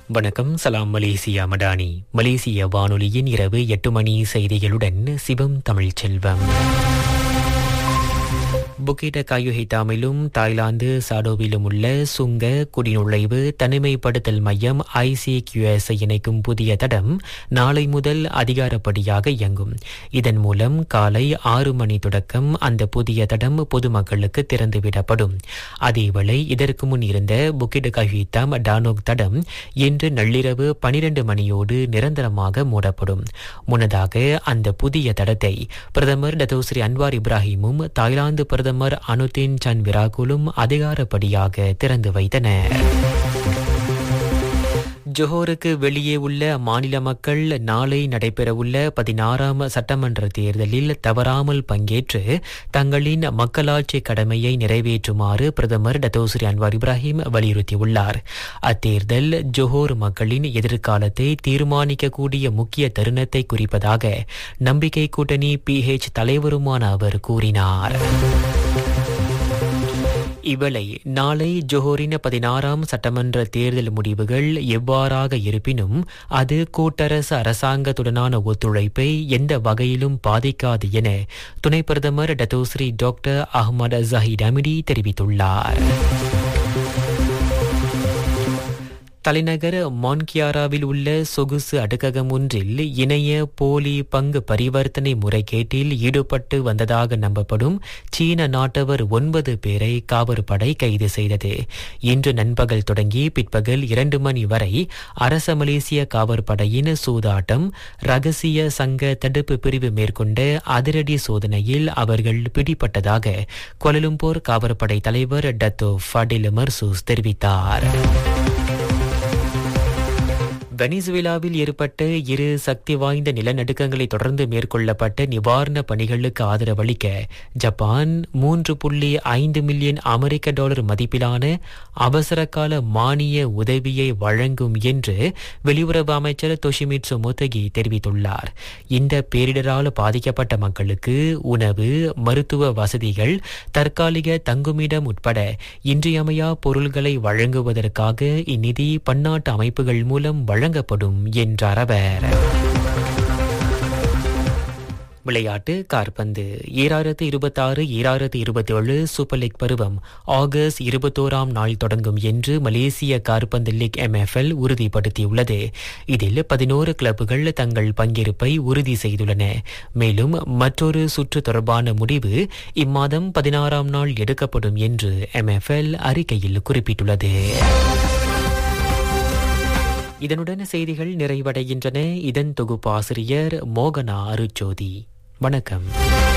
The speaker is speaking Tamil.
வணக்கம் சலாம் மலேசியா மடானி மலேசிய வானொலியின் இரவு எட்டு மணி செய்திகளுடன் சிவம் தமிழ்ச்செல்வம் புக்கிட காயுஹிட்டாமிலும் தாய்லாந்து சாடோவிலும் உள்ள சுங்க குடிநுழைவு தனிமைப்படுத்தல் மையம் ஐசிகியூஎஸ் இணைக்கும் புதிய தடம் நாளை முதல் அதிகாரப்படியாக இயங்கும் இதன் மூலம் காலை ஆறு மணி தொடக்கம் அந்த புதிய தடம் பொதுமக்களுக்கு திறந்துவிடப்படும் அதேவேளை இதற்கு முன் இருந்த புக்கிட காயுஹித்தாம் டானோக் தடம் இன்று நள்ளிரவு பனிரெண்டு மணியோடு நிரந்தரமாக மூடப்படும் முன்னதாக அந்த புதிய தடத்தை பிரதமர் டத்தோஸ்ரீ அன்வார் இப்ராஹிமும் தாய்லாந்து பிரதமர் அனுதீன் சன் விராகுலும் அதிகாரப்படியாக திறந்து வைத்தனர் ஜோஹருக்கு வெளியே உள்ள மாநில மக்கள் நாளை நடைபெறவுள்ள பதினாறாம் சட்டமன்ற தேர்தலில் தவறாமல் பங்கேற்று தங்களின் மக்களாட்சி கடமையை நிறைவேற்றுமாறு பிரதமர் டத்தோஸ்ரீ அன்வார் இப்ராஹிம் வலியுறுத்தியுள்ளார் அத்தேர்தல் ஜோஹர் மக்களின் எதிர்காலத்தை தீர்மானிக்கக்கூடிய முக்கிய தருணத்தை குறிப்பதாக நம்பிக்கை கூட்டணி பிஹெச் தலைவருமான அவர் கூறினார் இவளை நாளை ஜோஹரின் பதினாறாம் சட்டமன்ற தேர்தல் முடிவுகள் எவ்வாறாக இருப்பினும் அது கூட்டரசு அரசாங்கத்துடனான ஒத்துழைப்பை எந்த வகையிலும் பாதிக்காது என துணை பிரதமர் Datuk Seri doctor Ahmad Zahid Hamidi தெரிவித்துள்ளார் தலைநகர் மான்கியாராவில் உள்ள சொகுசு அடுக்ககம் ஒன்றில் இணைய போலி பங்கு பரிவர்த்தனை முறைகேட்டில் ஈடுபட்டு வந்ததாக நம்பப்படும் சீன நாட்டவர் ஒன்பது பேரை காவற்படை கைது செய்தது இன்று நண்பகல் தொடங்கி பிற்பகல் இரண்டு மணி வரை அரச மலேசிய காவற்படையின் சூதாட்டம் ரகசிய சங்க தடுப்பு பிரிவு மேற்கொண்ட அதிரடி சோதனையில் அவர்கள் பிடிபட்டதாக கொலலும்போர் காவற்படை தலைவர் டத்தோ ஃபடில் மர்சூஸ் தெரிவித்தார் வெனிசுவேலாவில் ஏற்பட்ட இரு சக்தி வாய்ந்த நிலநடுக்கங்களை தொடர்ந்து மேற்கொள்ளப்பட்ட நிவாரண பணிகளுக்கு ஆதரவளிக்க ஜப்பான் மூன்று புள்ளி ஐந்து மில்லியன் அமெரிக்க டாலர் மதிப்பிலான அவசரகால மானிய உதவியை வழங்கும் என்று வெளியுறவு அமைச்சர் தொஷிமிட்சு மொத்தகி தெரிவித்துள்ளார் இந்த பேரிடரால் பாதிக்கப்பட்ட மக்களுக்கு உணவு மருத்துவ வசதிகள் தற்காலிக தங்குமிடம் உட்பட இன்றியமையா பொருள்களை வழங்குவதற்காக இந்நிதி பன்னாட்டு அமைப்புகள் மூலம் வழங்க வழங்கப்படும் என்றார் அவர் விளையாட்டு கார்பந்து ஈராயிரத்து இருபத்தாறு ஈராயிரத்து இருபத்தி ஏழு சூப்பர் லீக் பருவம் ஆகஸ்ட் இருபத்தோராம் நாள் தொடங்கும் என்று மலேசிய கார்பந்து லீக் எம்எஃப்எல் உறுதிப்படுத்தியுள்ளது இதில் பதினோரு கிளப்புகள் தங்கள் பங்கேற்பை உறுதி செய்துள்ளன மேலும் மற்றொரு சுற்று தொடர்பான முடிவு இம்மாதம் பதினாறாம் நாள் எடுக்கப்படும் என்று எம்எஃப்எல் அறிக்கையில் குறிப்பிட்டுள்ளது இதனுடன் செய்திகள் நிறைவடைகின்றன இதன் தொகுப்பாசிரியர் மோகனா அருச்சோதி வணக்கம்